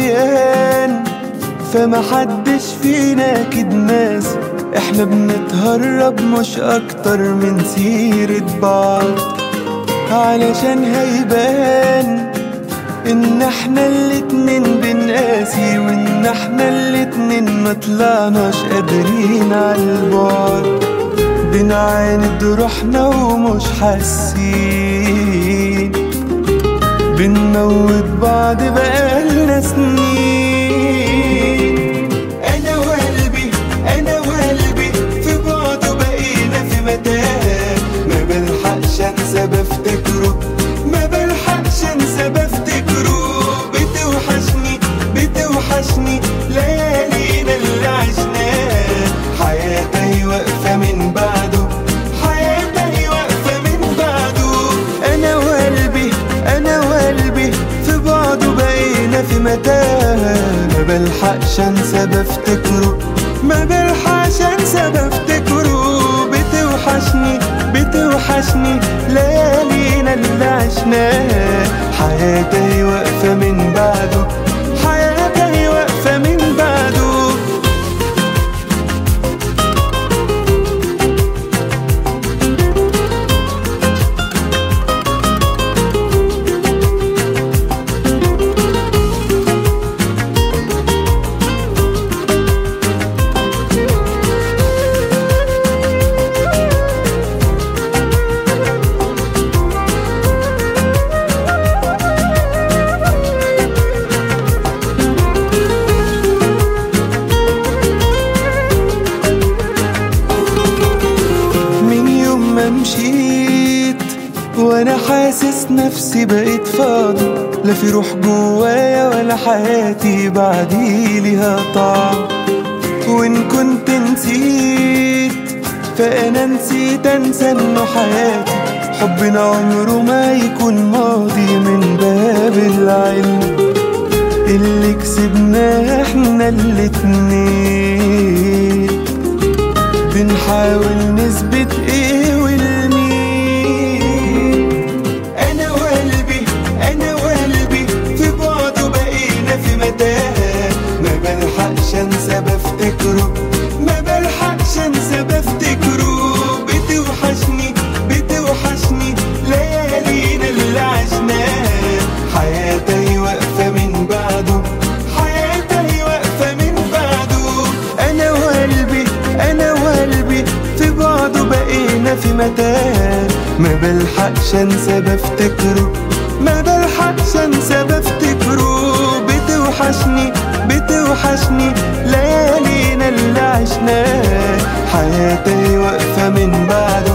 نسيان فمحدش فينا اكيد ناسي احنا بنتهرب مش اكتر من سيرة بعض علشان هيبان ان احنا الاتنين بنقاسي وان احنا الاتنين مطلعناش قادرين عالبعد بنعاند روحنا ومش حاسين بنموت بعض بقالنا سنين انا وقلبي انا وقلبي في بعضه بقينا في متاهه ما بلحقش انسى بفتكره ما بلحقش انسى بفتكره بتوحشني بتوحشني ليالينا اللي عشناها حياتي واقفه من بعده حياتي واقفه من بعده انا وقلبي انا وقلبي في بعضه بقينا في متاهه ما بلحقش انسى بفتكره ما بلحقش انسى بفتكره بتوحشني بتوحشني ليالينا اللي عشناها حياتي واقفه من بعده حياتي واقفه من بعده من يوم ما مشيت وانا حاسس نفسي بقيت فاضي لا في روح جوايا ولا حياتي بعدي ليها طعم وان كنت نسيت فانا نسيت انسى انه حياتي حبنا عمره ما يكون ماضي من باب العلم اللي كسبناه احنا الاتنين بنحاول نثبت ايه والمين انا وقلبي انا وقلبي في بعضه بقينا في متاهه ما بلحقش انسى بفتكره ما بلحقش انسى بفتكره بتوحشني بتوحشني ليالينا اللي عشناها حياتي واقفه من بعده حياتي واقفه من بعده انا وقلبي انا وقلبي في بعضه بقينا في متاهه ما بلحقش انسى بفتكره ما بلحقش انسى بفتكره بتوحشني بتوحشني ليالينا اللي عشناها حياتي واقفه من بعده